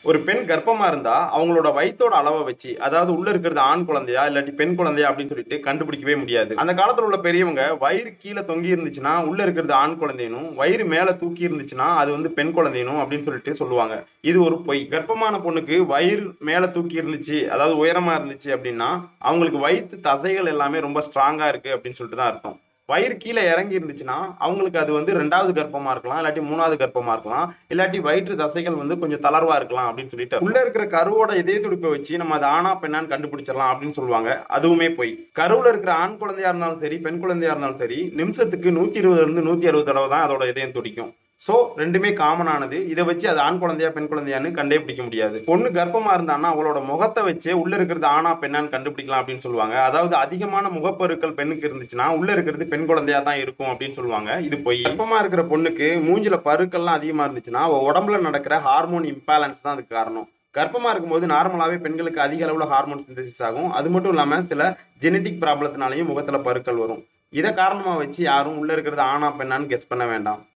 ஒரு பெண் கர்ப்பமா இருந்தா அவங்களோட வயித்தோட அளவை வச்சு அதாவது உள்ள இருக்கிறது ஆண் குழந்தையா இல்லாட்டி பெண் குழந்தையா அப்படின்னு சொல்லிட்டு கண்டுபிடிக்கவே முடியாது அந்த காலத்துல உள்ள பெரியவங்க வயிறு கீழே தொங்கி இருந்துச்சுன்னா உள்ள இருக்கிறது ஆண் குழந்தைனும் வயிறு மேல தூக்கி இருந்துச்சுன்னா அது வந்து பெண் குழந்தைனும் அப்படின்னு சொல்லிட்டு சொல்லுவாங்க இது ஒரு பொய் கர்ப்பமான பொண்ணுக்கு வயிறு மேல தூக்கி இருந்துச்சு அதாவது உயரமா இருந்துச்சு அப்படின்னா அவங்களுக்கு வயிற்று தசைகள் எல்லாமே ரொம்ப ஸ்ட்ராங்கா இருக்கு அப்படின்னு சொல்லிட்டு தான் அர்த்தம் வயிறு கீழே இறங்கி இருந்துச்சுன்னா அவங்களுக்கு அது வந்து ரெண்டாவது கர்ப்பமா இருக்கலாம் இல்லாட்டி மூணாவது கர்ப்பமா இருக்கலாம் இல்லாட்டி வயிற்று தசைகள் வந்து கொஞ்சம் தளர்வா இருக்கலாம் அப்படின்னு சொல்லிட்டு உள்ள இருக்கிற கருவோட இதய துடிப்பை வச்சு நம்ம அது ஆணா பெண்ணான்னு கண்டுபிடிச்சிடலாம் அப்படின்னு சொல்லுவாங்க அதுவுமே போய் கருவுல இருக்கிற ஆண் குழந்தையா இருந்தாலும் சரி பெண் குழந்தையா இருந்தாலும் சரி நிமிஷத்துக்கு நூத்தி இருபதுல இருந்து நூத்தி அறுபது தடவை தான் அதோட இதயம் துடிக்கும் சோ ரெண்டுமே காமனானது இதை வச்சு அது ஆண் குழந்தையா பெண் குழந்தையான்னு கண்டே பிடிக்க முடியாது பொண்ணு கர்ப்பமா இருந்தான்னா அவளோட முகத்தை வச்சே உள்ள இருக்கிறது ஆணா பெண்ணான்னு கண்டுபிடிக்கலாம் அப்படின்னு சொல்லுவாங்க அதாவது அதிகமான முகப்பருக்கள் பெண்ணுக்கு இருந்துச்சுன்னா உள்ள இருக்கிறது பெண் குழந்தையா தான் இருக்கும் அப்படின்னு சொல்லுவாங்க இது போய் கர்ப்பமா இருக்கிற பொண்ணுக்கு மூஞ்சில பருக்கள்லாம் அதிகமா இருந்துச்சுன்னா அவ உடம்புல நடக்கிற ஹார்மோன் இம்பேலன்ஸ் தான் அதுக்கு காரணம் கர்ப்பமா இருக்கும்போது நார்மலாவே பெண்களுக்கு அதிக அளவுல ஹார்மோன் சிந்தசிஸ் ஆகும் அது மட்டும் இல்லாம சில ஜெனட்டிக் ப்ராப்ளத்தினாலையும் முகத்துல பருக்கள் வரும் இதை காரணமா வச்சு யாரும் உள்ள இருக்கிறது ஆணா பெண்ணான்னு கெஸ் பண்ண வேண்டாம்